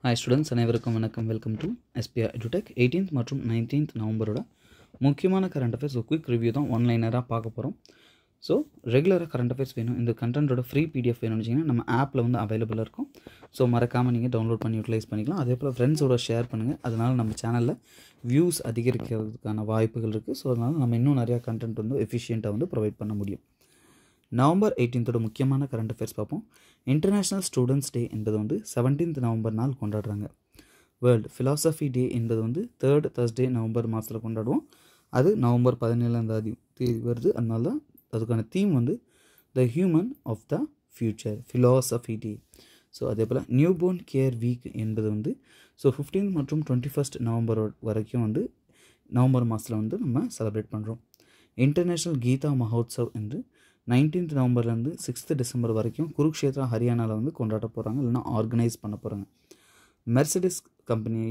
hi students அனைவருக்கும் வணக்கம் welcome to SBI edutech eighteenth மற்றும் நைன்டீன்த் நவம்பரோட முக்கியமான கரண்ட் அஃபேர்ஸ் ஒரு குயிக் ரிவ்யூ தான் ஒன்லைனராக பார்க்க போகிறோம் ஸோ ரெகுலராக கரண்ட் அஃபேர்ஸ் வேணும் இந்த கண்டென்ட்டோட ஃப்ரீ பிடிஎஃப் வேணும்னு வச்சிங்கன்னா நம்ம ஆப்பில் வந்து அவைலபிளாக இருக்கும் ஸோ மறக்காமல் நீங்கள் டவுன்லோட் பண்ணி யூட்டிலைஸ் பண்ணிக்கலாம் அதே போல் ஃப்ரெண்ட்ஸோட ஷேர் பண்ணுங்கள் அதனால் நம்ம சேனலில் வியூஸ் அதிகரிக்கிறதுக்கான வாய்ப்புகள் இருக்குது ஸோ அதனால் நம்ம இன்னும் நிறையா கண்டென்ட் வந்து எஃபிஷியண்ட்டாக வந்து ப்ரொவைட் பண்ண முடியும் நவம்பர் எயிட்டீன்த்தோட முக்கியமான கரண்ட் அஃபேர்ஸ் பார்ப்போம் இன்டர்நேஷ்னல் ஸ்டூடெண்ட்ஸ் டே என்பது வந்து செவன்டீன்த் நவம்பர் நாள் கொண்டாடுறாங்க வேர்ல்டு ஃபிலாசபி டே என்பது வந்து தேர்ட் தேர்ஸ்டே நவம்பர் மாதத்தில் கொண்டாடுவோம் அது நவம்பர் பதினேழாம் தேதி தேதி வருது அதனால தான் அதுக்கான தீம் வந்து the human of the future philosophy day so அதே போல் நியூ போர்ன் கேர் வீக் என்பது வந்து ஸோ ஃபிஃப்டீன் மற்றும் டுவெண்ட்டி ஃபஸ்ட் நவம்பர் வரைக்கும் வந்து நவம்பர் மாதத்தில் வந்து நம்ம செலிப்ரேட் பண்ணுறோம் இன்டர்நேஷ்னல் கீதா மஹோத்சவ் என்று நைன்டீன்த் நவம்பர்லேருந்து சிக்ஸ்த்து டிசம்பர் வரைக்கும் குருக்ஷேத்ரா ஹரியானாவில் வந்து கொண்டாட போகிறாங்க இல்லைனா ஆர்கனைஸ் பண்ண போகிறாங்க மெர்சடிஸ் கம்பெனி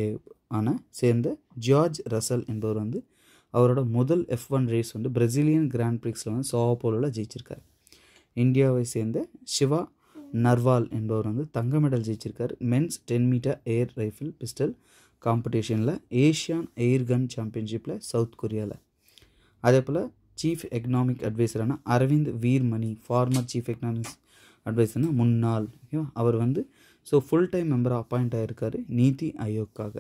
ஆன சேர்ந்த ஜார்ஜ் ரசல் என்பவர் வந்து அவரோட முதல் எஃப் ஒன் ரேஸ் வந்து பிரசிலியன் கிராண்ட் பிரிக்ஸில் வந்து சோவாப்போலில் ஜெயிச்சிருக்காரு இந்தியாவை சேர்ந்த சிவா நர்வால் என்பவர் வந்து தங்க மெடல் ஜெயிச்சிருக்காரு men's ten metre air rifle pistol காம்படிஷனில் ஏஷியான் ஏர் கன் சாம்பியன்ஷிப்பில் சவுத் கொரியாவில் அதே போல் சீஃப் எக்கனாமிக் அட்வைசரான Arvind Virmani former chief economics அட்வைசர்னா முன்னாள் ஓகேவா அவர் வந்து ஸோ ஃபுல் டைம் மெம்பராக அப்பாயிண்ட் ஆகிருக்காரு நீதி ஆயோக்காக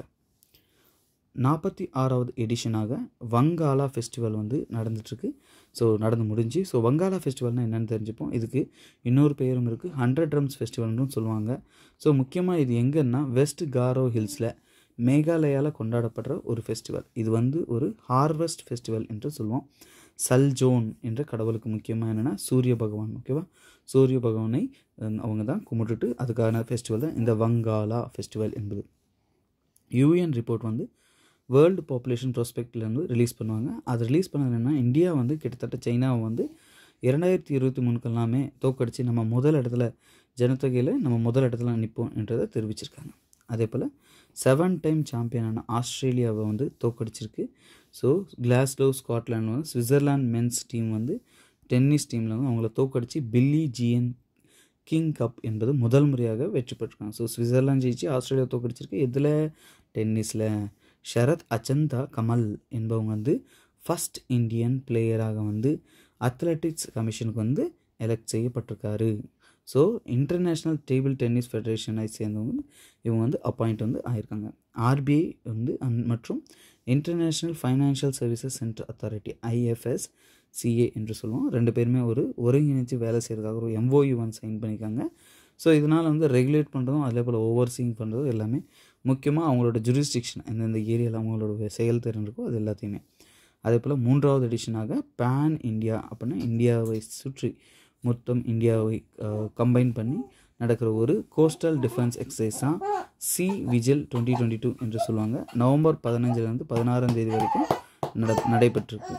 நாற்பத்தி ஆறாவது எடிஷனாக வங்காளா ஃபெஸ்டிவல் வந்து நடந்துட்டுருக்கு ஸோ நடந்து முடிஞ்சு ஸோ வங்காளா ஃபெஸ்டிவல்னால் என்னென்னு தெரிஞ்சுப்போம் இதுக்கு இன்னொரு பேரும் இருக்குது ஹண்ட்ரட் ட்ரம்ஸ் ஃபெஸ்டிவல்னு சொல்லுவாங்க ஸோ முக்கியமாக இது எங்கன்னா வெஸ்ட் காரோ ஹில்ஸில் மேகாலயாவில் கொண்டாடப்படுற ஒரு ஃபெஸ்டிவல் இது வந்து ஒரு ஹார்வெஸ்ட் ஃபெஸ்டிவல் என்று சொல்லுவோம் சல்ஜோன் என்ற கடவுளுக்கு முக்கியமாக என்னென்னா சூரிய பகவான் ஓகேவா சூரிய பகவானை அவங்க தான் கும்பிட்டுட்டு அதுக்கான ஃபெஸ்டிவல் தான் இந்த வங்காளா ஃபெஸ்டிவல் என்பது யூஎன் ரிப்போர்ட் வந்து வேர்ல்டு பாப்புலேஷன் ப்ராஸ்பெக்ட்லேருந்து ரிலீஸ் பண்ணுவாங்க அது ரிலீஸ் பண்ணது என்னென்னா இந்தியா வந்து கிட்டத்தட்ட சைனாவை வந்து இரண்டாயிரத்தி இருபத்தி மூணுக்கெல்லாமே தோக்கடிச்சு நம்ம முதல் இடத்துல ஜனத்தொகையில் நம்ம முதல் இடத்துல நிற்போம் என்றதை தெரிவிச்சிருக்காங்க அதே போல் செவன் டைம் சாம்பியனான ஆஸ்திரேலியாவை வந்து தோக்கடிச்சிருக்கு ஸோ கிளாஸ்லோ ஸ்காட்லாண்ட் வந்து சுவிட்சர்லாண்ட் மென்ஸ் டீம் வந்து டென்னிஸ் டீமில் வந்து அவங்கள தோக்கடிச்சு பில்லி ஜிஎன் கிங் கப் என்பது முதல் முறையாக வெற்றி பெற்றிருக்காங்க ஸோ சுவிட்சர்லாந்து ஜெயிச்சு ஆஸ்திரேலியா தோக்கடிச்சிருக்கு இதில் டென்னிஸில் ஷரத் அச்சந்தா கமல் என்பவங்க வந்து ஃபஸ்ட் இந்தியன் பிளேயராக வந்து அத்லெட்டிக்ஸ் கமிஷனுக்கு வந்து எலெக்ட் செய்யப்பட்டிருக்காரு ஸோ இன்டர்நேஷ்னல் டேபிள் டென்னிஸ் ஃபெடரேஷனை சேர்ந்தவங்க இவங்க வந்து அப்பாயிண்ட் வந்து ஆயிருக்காங்க ஆர்பிஐ வந்து மற்றும் international financial services centre authority IFS CA என்று சொல்லுவோம் ரெண்டு பேருமே ஒரு ஒருங்கிணைச்சு வேலை செய்கிறதுக்காக ஒரு எம்ஓயு ஒன் சைன் பண்ணியிருக்காங்க ஸோ இதனால் வந்து ரெகுலேட் பண்ணுறதும் அதே போல் ஓவர் சீங் பண்ணுறதும் எல்லாமே முக்கியமாக அவங்களோட ஜுரிஸ்டிக்ஷன் எந்தெந்த ஏரியாவில் அவங்களோட செயல்திறன் இருக்கோ அது எல்லாத்தையுமே அதே போல் மூன்றாவது எடிஷனாக பேன் இந்தியா அப்படின்னா இந்தியாவை சுற்றி மொத்தம் இந்தியாவை கம்பைன் பண்ணி நடக்கிற ஒரு கோஸ்டல் டிஃபென்ஸ் எக்ஸசைஸ் தான் sea vigil twenty twenty two என்று சொல்லுவாங்க நவம்பர் பதினஞ்சுலேருந்து பதினாறாம் தேதி வரைக்கும் நட நடைபெற்றிருக்கு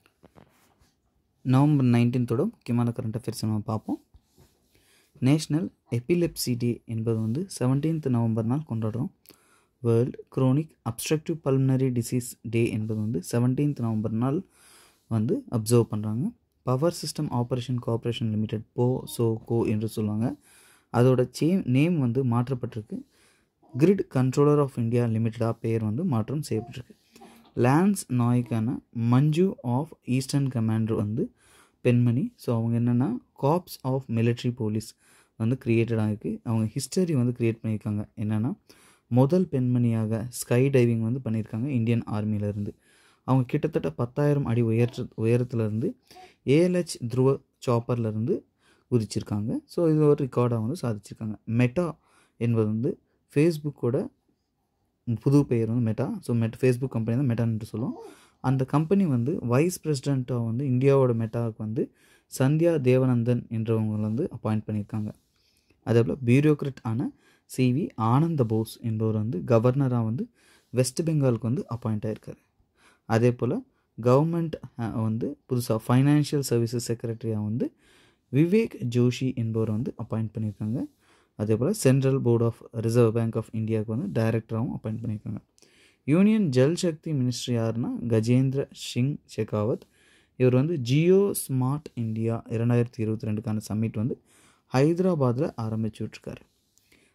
நவம்பர் நைன்டீன்த்தோட முக்கியமான கரண்ட் அஃபேர்ஸ் நம்ம பார்ப்போம் நேஷ்னல் எபிலெப்சி டே என்பது வந்து செவன்டீன்த் நவம்பர் நாள் கொண்டாடுறோம் world chronic obstructive pulmonary disease day என்பது வந்து செவன்டீன்த் நவம்பர் நாள் வந்து அப்சர்வ் பண்ணுறாங்க power system operation cooperation limited POSOCO என்று சொல்லுவாங்க அதோட சே நேம் வந்து மாற்றப்பட்டிருக்கு கிரிட் கண்ட்ரோலர் ஆஃப் இந்தியா லிமிட்டடாக பெயர் வந்து மாற்றம் செய்யப்பட்டிருக்கு லேன்ஸ் நாய்க்கான மஞ்சு ஆஃப் ஈஸ்டர்ன் கமாண்டர் வந்து பெண்மணி ஸோ அவங்க என்னென்னா காப்ஸ் ஆஃப் மிலிட்ரி போலீஸ் வந்து க்ரியேட்டட் ஆகிருக்கு அவங்க ஹிஸ்டரி வந்து க்ரியேட் பண்ணியிருக்காங்க என்னென்னா முதல் பெண்மணியாக ஸ்கை டைவிங் வந்து பண்ணியிருக்காங்க இந்தியன் ஆர்மியிலேருந்து அவங்க கிட்டத்தட்ட பத்தாயிரம் அடி உயர்த்து உயரத்துலேருந்து ஏஎல்ஹெச் துருவ சாப்பர்லேருந்து குதிச்சிருக்காங்க ஸோ இது ஒரு ரெக்கார்டாக வந்து சாதிச்சிருக்காங்க மெட்டா என்பது வந்து ஃபேஸ்புக்கோட புது பெயர் வந்து மெட்டா ஸோ மெட் ஃபேஸ்புக் கம்பெனி தான் மெட்டான்னு சொல்லுவோம் அந்த கம்பெனி வந்து வைஸ் பிரசிடெண்ட்டாக வந்து இந்தியாவோட மெட்டாவுக்கு வந்து சந்தியா தேவநந்தன் என்றவங்க வந்து அப்பாயிண்ட் பண்ணியிருக்காங்க அதே போல் பியூரோக்ரட் ஆன சிவி ஆனந்த போஸ் என்பவர் வந்து கவர்னராக வந்து வெஸ்ட் பெங்காலுக்கு வந்து அப்பாயிண்ட் ஆகிருக்காரு அதே போல் கவர்மெண்ட் வந்து புதுசாக ஃபைனான்ஷியல் சர்வீசஸ் செக்ரட்டரியாக வந்து விவேக் ஜோஷி என்பவர் வந்து அப்பாயிண்ட் பண்ணியிருக்காங்க அதே போல் central board of reserve bank of இந்தியாவுக்கு வந்து டைரக்டராகவும் அப்பாயிண்ட் பண்ணியிருக்காங்க யூனியன் ஜல் சக்தி மினிஸ்ட்ரி யாருன்னா கஜேந்திர சிங் ஷெகாவத் இவர் வந்து ஜியோ ஸ்மார்ட் இந்தியா இரண்டாயிரத்தி இருபத்தி ரெண்டுக்கான சம்மிட் வந்து ஹைதராபாத்தில் ஆரம்பிச்சு விட்ருக்காரு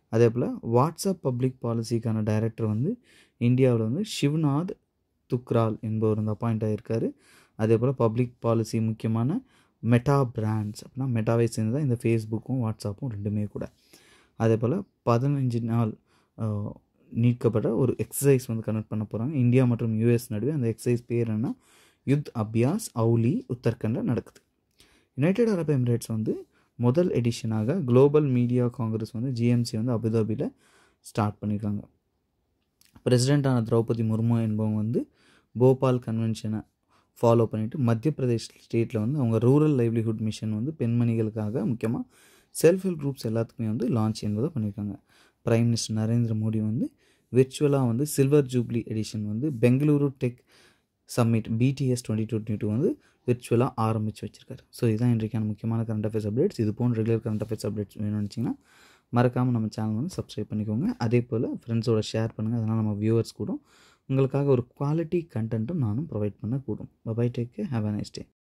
அதே போல் வாட்ஸ்அப் பப்ளிக் பாலிசிக்கான டைரக்டர் வந்து இந்தியாவில் வந்து சிவ்நாத் துக்ரால் என்பவர் வந்து அப்பாயிண்ட் ஆகியிருக்காரு அதே போல் பப்ளிக் பாலிசி முக்கியமான மெட்டா பிராண்ட்ஸ் அப்படின்னா மெட்டாவை சேர்ந்து தான் இந்த ஃபேஸ்புக்கும் வாட்ஸ்அப்பும் ரெண்டுமே கூட அதே போல் பதினஞ்சு நாள் அஹ், நீட்கப்பட்ட ஒரு எக்ஸசைஸ் வந்து கனெக்ட் பண்ண போகிறாங்க இந்தியா மற்றும் யூஎஸ் நடுவே அந்த எக்ஸசைஸ் பேர் என்ன யுத் அபியாஸ் அவுலி உத்தரகண்டில் நடக்குது யுனைடெட் அரப் எமிரேட்ஸ் வந்து முதல் எடிஷனாக குளோபல் மீடியா காங்கிரஸ் வந்து ஜிஎம்சி வந்து அபுதாபியில் ஸ்டார்ட் பண்ணியிருக்காங்க பிரசிடெண்ட்டான திரௌபதி முர்மு என்பவங்க வந்து போபால் கன்வென்ஷனை ஃபாலோ பண்ணிவிட்டு மத்திய பிரதேஷ் ஸ்டேட்டில் வந்து அவங்க ரூரல் லைவ்லிஹுட் மிஷன் வந்து பெண்மணிகளுக்காக முக்கியமாக செல்ஃப் ஹெல்ப் குரூப்ஸ் எல்லாத்துக்குமே வந்து லான்ச் என்பதை பண்ணியிருக்காங்க பிரைம் மினிஸ்டர் நரேந்திர மோடி வந்து விர்ச்சுவலாக வந்து சில்வர் ஜூப்ளி எடிஷன் வந்து Bengaluru tech summit BTS twenty twenty two வந்து விர்ச்சுவலாக ஆரம்பித்து வச்சிருக்காரு ஸோ இதுதான் இன்றைக்கான முக்கியமான கரண்ட் அஃபேர்ஸ் அப்டேட்ஸ் இது போன்ற ரெகுலர் கரண்ட் அஃபேர்ஸ் அப்டேட்ஸ் வேணும்னு நினச்சிங்கன்னா மறக்காமல் நம்ம சேனல் வந்து சப்ஸ்கிரைப் பண்ணிக்கோங்க அதே போல் ஃப்ரெண்ட்ஸோட ஷேர் பண்ணுங்கள் அதனால் நம்ம வியூவர்ஸ் கூட உங்களுக்காக ஒரு குவாலிட்டி கண்டென்ட்டும் நானும் ப்ரொவைட் பண்ண கூடும் bye take have a nice day